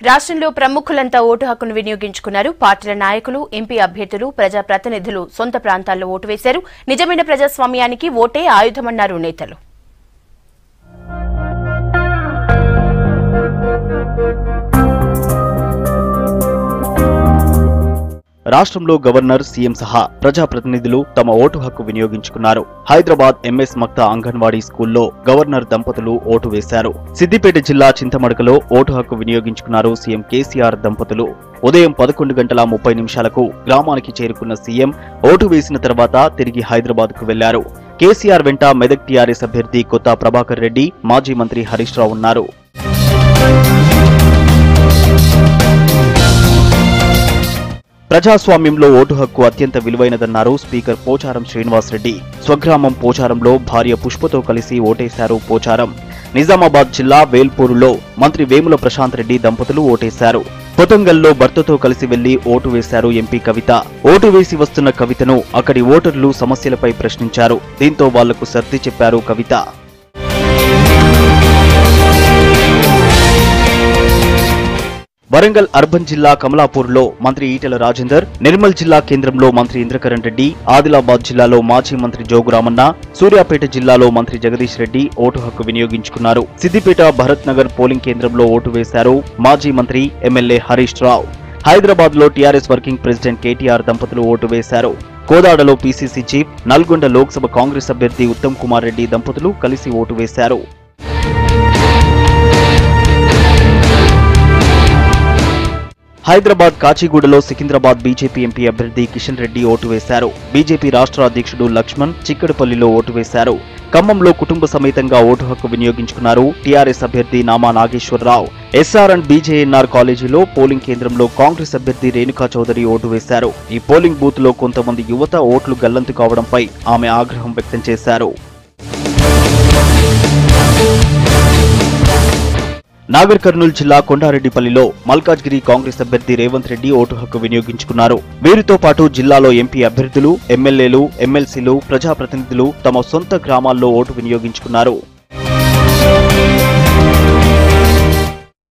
రాష్ట్రంలో ప్రముఖులంతా ఓటు హక్కును వినియోగించుకున్నారు పార్టీల నాయకులు ఎంపీ అభ్యర్థులు ప్రజాప్రతినిధులు సొంత ప్రాంతాల్లో ఓటు వేశారు నిజమైన ప్రజాస్వామ్యానికి ఓటే ఆయుధమన్నారు నేతలు రాష్ట్రంలో గవర్నర్ సీఎం సహా ప్రజాప్రతినిధులు తమ ఓటు హక్కు వినియోగించుకున్నారు హైదరాబాద్ ఎంఎస్ మక్తా అంగన్వాడీ స్కూల్లో గవర్నర్ దంపతులు ఓటు వేశారు సిద్దిపేట జిల్లా చింతమడకలో ఓటు హక్కు వినియోగించుకున్నారు సీఎం కేసీఆర్ దంపతులు ఉదయం పదకొండు గంటల ముప్పై నిమిషాలకు గ్రామానికి చేరుకున్న సీఎం ఓటు వేసిన తర్వాత తిరిగి హైదరాబాద్ కు వెళ్లారు కేసీఆర్ వెంట మెదక్ టీఆర్ఎస్ అభ్యర్థి కొత్త ప్రభాకర్ రెడ్డి మాజీ మంత్రి హరీష్ రావు ఉన్నారు ప్రజాస్వామ్యంలో ఓటు హక్కు అత్యంత విలువైనదన్నారు స్పీకర్ పోచారం శ్రీనివాసరెడ్డి స్వగ్రామం పోచారంలో భార్య పుష్పతో కలిసి ఓటేశారు పోచారం నిజామాబాద్ జిల్లా వేల్పూరులో మంత్రి వేముల ప్రశాంత్ రెడ్డి దంపతులు ఓటేశారు కొతంగల్లో భర్తతో కలిసి వెళ్లి ఓటు వేశారు ఎంపీ కవిత ఓటు వేసి వస్తున్న కవితను అక్కడి ఓటర్లు సమస్యలపై ప్రశ్నించారు దీంతో వాళ్లకు సర్ది చెప్పారు కవిత వరంగల్ అర్బన్ జిల్లా కమలాపూర్లో మంత్రి ఈటెల రాజేందర్ నిర్మల్ జిల్లా కేంద్రంలో మంత్రి ఇంద్రకరణ్ రెడ్డి ఆదిలాబాద్ జిల్లాలో మాజీ మంత్రి జోగురామన్న సూర్యాపేట జిల్లాలో మంత్రి జగదీష్ రెడ్డి ఓటు హక్కు వినియోగించుకున్నారు సిద్దిపేట భరత్ నగర్ పోలింగ్ కేంద్రంలో ఓటు వేశారు మాజీ మంత్రి ఎమ్మెల్యే హరీష్ రావు హైదరాబాద్ లో టీఆర్ఎస్ వర్కింగ్ ప్రెసిడెంట్ కేటీఆర్ దంపతులు ఓటు వేశారు కోదాడలో PCC chief Nalgonda Lok Sabha Congress అభ్యర్థి ఉత్తమ్ కుమార్ రెడ్డి దంపతులు కలిసి ఓటు వేశారు హైదరాబాద్ కాచిగూడలో సికింద్రాబాద్ బీజేపీ ఎంపీ అభ్యర్థి కిషన్ రెడ్డి ఓటు వేశారు బీజేపీ రాష్ట్ర అధ్యక్షుడు లక్ష్మణ్ చిక్కడపల్లిలో ఓటు వేశారు ఖమ్మంలో కుటుంబ సమేతంగా ఓటు హక్కు వినియోగించుకున్నారు టీఆర్ఎస్ అభ్యర్థి Nama Nageswara Rao SR and BJNR కాలేజీలో పోలింగ్ కేంద్రంలో కాంగ్రెస్ అభ్యర్థి రేణుకా చౌదరి ఓటు వేశారు ఈ పోలింగ్ బూత్ లో కొంతమంది యువత ఓట్లు గల్లంతు కావడంపై ఆమె ఆగ్రహం వ్యక్తం చేశారు నాగర్ కర్నూలు జిల్లా కొండారెడ్డిపల్లిలో మల్కాజ్గిరి కాంగ్రెస్ అభ్యర్థి రేవంత్ రెడ్డి ఓటు హక్కు వినియోగించుకున్నారు వీరితో పాటు జిల్లాలో ఎంపీ అభ్యర్థులు ఎమ్మెల్యేలు ఎమ్మెల్సీలు ప్రజాప్రతినిధులు తమ సొంత గ్రామాల్లో ఓటు వినియోగించుకున్నారు